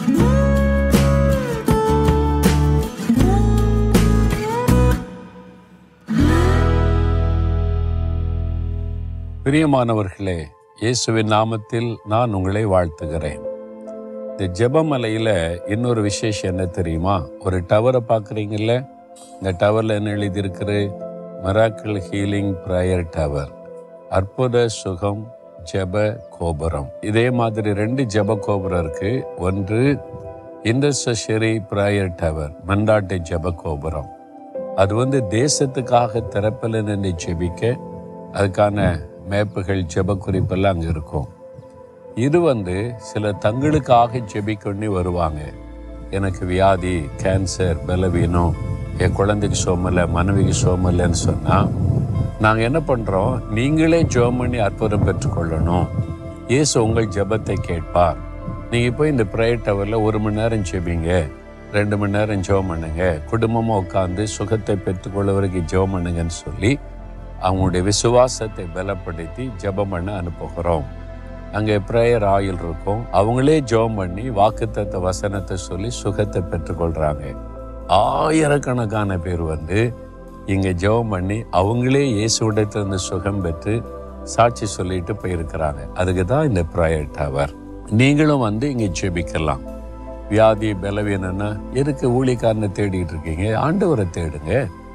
பிரியமானவர்களே இயேசுவின் நாமத்தில் நான் உங்களை வாழ்த்துகிறேன் இந்த ஜெபமலையில் இன்னொரு விசேஷம் என்ன தெரியுமா ஒரு டவரை பார்க்குறீங்கல்ல இந்த டவரில் என்ன எழுதியிருக்குது மிராக்கிள் ஹீலிங் ப்ரேயர் டவர் அற்புத சுகம் ஜெப கோபுரம் இதே மாதிரி ரெண்டு ஜெப கோபுரம் இருக்கு ஒன்று இன்டர்செஷரி ப்ரேயர் டவர் மண்டாட்டை ஜெப கோபுரம் அது வந்து தேசத்துக்காக திறப்பில் நின்று ஜெபிக்க அதுக்கான மேப்புகள் ஜெப குறிப்பெல்லாம் அங்கே இருக்கும் இது வந்து சில தங்களுக்காக ஜெபிக்கொண்டு வருவாங்க எனக்கு வியாதி கேன்சர் பலவீனம் என் குழந்தைக்கு சோமலை மனைவிக்கு சோமலைன்னு சொன்னால் நாங்கள் என்ன பண்ணுறோம் நீங்களே ஜெபம் பண்ணி அற்புதம் பெற்றுக்கொள்ளணும் இயேசு உங்கள் ஜெபத்தை கேட்பார் நீங்கள் போய் இந்த ப்ரேயர் டவரில் ஒரு மணி நேரம் ஜெபிங்க ரெண்டு மணி நேரம் ஜெபம் பண்ணுங்க குடும்பமாக உட்காந்து சுகத்தை பெற்றுக்கொள்ள வரைக்கும் ஜெபம் பண்ணுங்கன்னு சொல்லி அவங்களுடைய விசுவாசத்தை பலப்படுத்தி ஜெபம் பண்ண அனுப்புகிறோம் அங்கே ப்ரேயர் ஆயில் இருக்கும் அவங்களே ஜெபம் பண்ணி வாக்குத்தத்த வசனத்தை சொல்லி சுகத்தை பெற்றுக்கொள்றாங்க ஆயிரக்கணக்கான பேர் வந்து இங்கே ஜெபம் பண்ணி அவங்களே இயேசுடத்திலிருந்து சுகம் பெற்று சாட்சி சொல்லிட்டு போயிருக்கிறாங்க அதுக்கு தான் இந்த ப்ரேயர் டவர் நீங்களும் வந்து இங்கே ஜெபிக்கலாம் வியாதி பலவீனம்னா எதுக்கு ஊழிக்காரனை தேடிட்டு இருக்கீங்க ஆண்டவரை தேடுங்க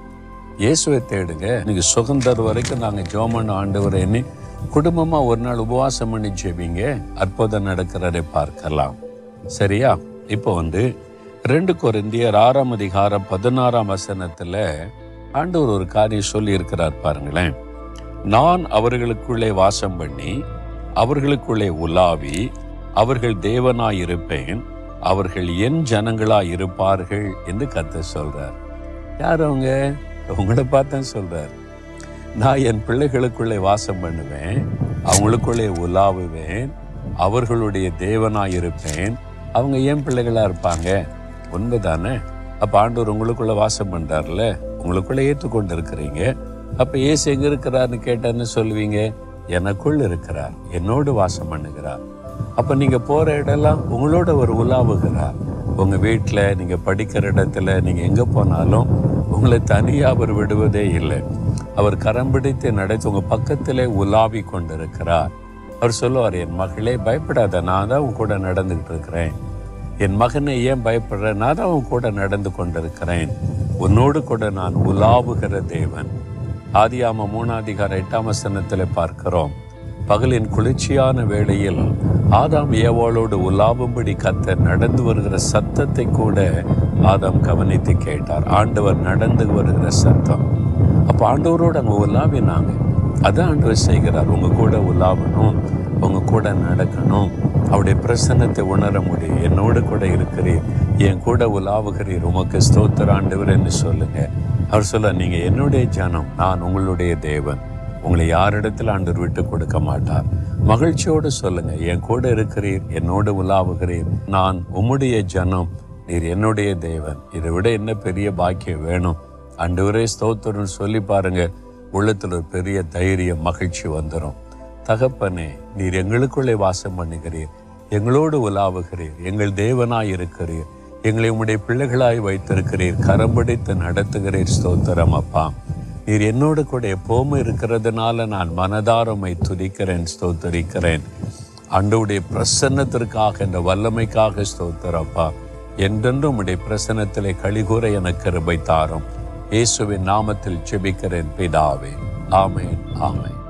இயேசுவை தேடுங்க இன்னைக்கு சுகம் தரும் வரைக்கும் நாங்கள் ஜோமன் ஆண்டவரை எண்ணி குடும்பமாக ஒரு நாள் உபவாசம் பண்ணி ஜெபிங்க அற்புதம் நடக்கிறதை பார்க்கலாம் சரியா இப்போ வந்து ரெண்டு கொரிந்தியர் ஆறாம் அதிகாரம் பதினாறாம் வசனத்தில் ஆண்டவர் ஒரு காரியம் சொல்லி இருக்கிறார் பாருங்களேன் நான் அவர்களுக்குள்ளே வாசம் பண்ணி அவர்களுக்குள்ளே உலாவி அவர்கள் தேவனாய் இருப்பேன் அவர்கள் என் ஜனங்களாய் இருப்பார்கள் என்று கத்த சொல்றார் யார் அவங்க உங்களை பார்த்தேன் சொல்றார் நான் என் பிள்ளைகளுக்குள்ளே வாசம் பண்ணுவேன் அவங்களுக்குள்ளே உலாவுவேன் அவர்களுடைய தேவனாய் இருப்பேன் அவங்க ஏன் பிள்ளைகளா இருப்பாங்க உண்மைதானே அப்ப ஆண்டவர் உங்களுக்குள்ள வாசம் பண்றாருல உங்களுக்குள்ள ஏற்றுக்கொண்டு இருக்கிறீங்க அப்ப ஏசு எங்க இருக்கிறார்னு கேட்டான்னு சொல்லுவீங்க எனக்குள் இருக்கிறார் என்னோடு வாசம் பண்ணுகிறார் அப்ப நீங்க போற இடம்லாம் உங்களோட ஒரு உலாவுகிறார் உங்க வீட்டில் நீங்க படிக்கிற இடத்துல நீங்க எங்க போனாலும் உங்களை தனியா அவர் விடுவதே இல்லை அவர் கரம் பிடித்து நடத்தி உங்க பக்கத்திலே உலாவி கொண்டிருக்கிறார் அவர் சொல்லுவார் என் மகளே பயப்படாத நான் தான் உன் கூட நடந்துகிட்டு இருக்கிறேன் என் மகனை ஏன் பயப்படுற நான் தான் உன் கூட நடந்து கொண்டிருக்கிறேன் உன்னோடு கூட நான் உலாவுகிற தேவன் ஆதியாம மூணாதிகார எட்டாம் வசனத்தில் பார்க்கிறோம் பகலின் குளிர்ச்சியான வேளையில் ஆதாம் ஏவாளோடு உலாவும்படி கத்த நடந்து வருகிற சத்தத்தை கூட ஆதாம் கவனித்து கேட்டார் ஆண்டவர் நடந்து வருகிற சத்தம் அப்போ ஆண்டவரோடு அங்கே உலாவினாங்க அதான் ஆண்டவர் செய்கிறார் உங்க கூட உலாவணும் உங்க கூட நடக்கணும் அவருடைய பிரசன்னத்தை உணர முடியும் என்னோடு கூட இருக்கிறீர் என் கூட உலாவுகிறீர் உமக்கு ஸ்தோத்திர ஆண்டவர் என்று சொல்லுங்க அவர் சொல்ல நீங்க என்னுடைய ஜனம் நான் உங்களுடைய தேவன் உங்களை யாரிடத்தில் ஆண்டவர் விட்டு கொடுக்க மாட்டார் மகிழ்ச்சியோடு சொல்லுங்க என் கூட இருக்கிறீர் என்னோடு உலாவுகிறீர் நான் உம்முடைய ஜனம் நீர் என்னுடைய தேவன் இதை விட என்ன பெரிய பாக்கியம் வேணும் ஆண்டவரே ஸ்தோத்திரம் சொல்லி பாருங்க உள்ளத்துல ஒரு பெரிய தைரியம் மகிழ்ச்சி வந்துடும் தகப்பனே நீர் எங்களுக்குள்ளே வாசம் பண்ணுகிறீர் எங்களோடு உலாவுகிறீர் எங்கள் தேவனாய் இருக்கிறீர் எங்களை உம்முடைய பிள்ளைகளாய் வைத்திருக்கிறீர் கரம் பிடித்து நடத்துகிறீர் ஸ்தோத்திரம் அப்பா நீர் என்னோடு கூட எப்போவும் இருக்கிறதுனால நான் மனதாரமை துதிக்கிறேன் ஸ்தோத்தரிக்கிறேன் அண்டவுடைய பிரசன்னத்திற்காக இந்த வல்லமைக்காக ஸ்தோத்திரப்பா என்றென்றும் உடைய பிரசன்னத்திலே கழிகூற எனக்கு கிருபை தாரும் இயேசுவின் நாமத்தில் ஜெபிக்கிறேன் பிதாவே ஆமேன் ஆமேன்